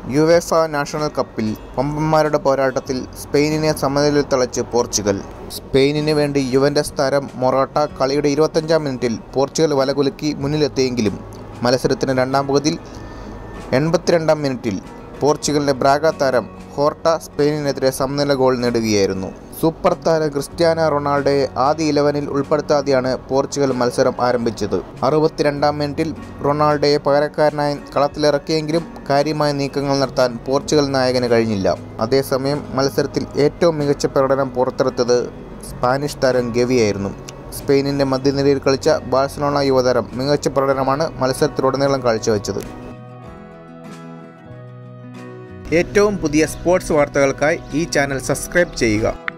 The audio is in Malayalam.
യുവേഫ നാഷണൽ കപ്പിൽ വമ്പന്മാരുടെ പോരാട്ടത്തിൽ സ്പെയിനിനെ സമനിലയിൽ തളച്ച് പോർച്ചുഗൽ സ്പെയിനിന് വേണ്ടി യുവൻ്റസ് താരം മൊറാട്ട കളിയുടെ ഇരുപത്തഞ്ചാം മിനിറ്റിൽ പോർച്ചുഗൽ വലകുലുക്കി മുന്നിലെത്തിയെങ്കിലും മത്സരത്തിന് രണ്ടാം പകുതിയിൽ എൺപത്തിരണ്ടാം മിനിറ്റിൽ പോർച്ചുഗലിൻ്റെ ബ്രാഗ താരം ഹോർട്ട സ്പെയിനിനെതിരെ സമനില ഗോൾ നേടുകയായിരുന്നു സൂപ്പർ താരം ക്രിസ്ത്യാനോ റൊണാൾഡോയെ ആദ്യ ഇലവനിൽ ഉൾപ്പെടുത്താതെയാണ് പോർച്ചുഗൽ മത്സരം ആരംഭിച്ചത് അറുപത്തിരണ്ടാം മിനിറ്റിൽ റൊണാൾഡോയെ പകരക്കാരനായി കളത്തിലിറക്കിയെങ്കിലും കാര്യമായ നീക്കങ്ങൾ നടത്താൻ പോർച്ചുഗൽ നായകന് കഴിഞ്ഞില്ല അതേസമയം മത്സരത്തിൽ ഏറ്റവും മികച്ച പ്രകടനം പുറത്തെടുത്തത് സ്പാനിഷ് താരം ഗവിയായിരുന്നു സ്പെയിനിൻ്റെ മധ്യനിരയിൽ കളിച്ച ബാഴ്സലോണ യുവതാരം മികച്ച പ്രകടനമാണ് മത്സരത്തിലുടനീളം കാഴ്ചവെച്ചത് ഏറ്റവും പുതിയ സ്പോർട്സ് വാർത്തകൾക്കായി ഈ ചാനൽ സബ്സ്ക്രൈബ് ചെയ്യുക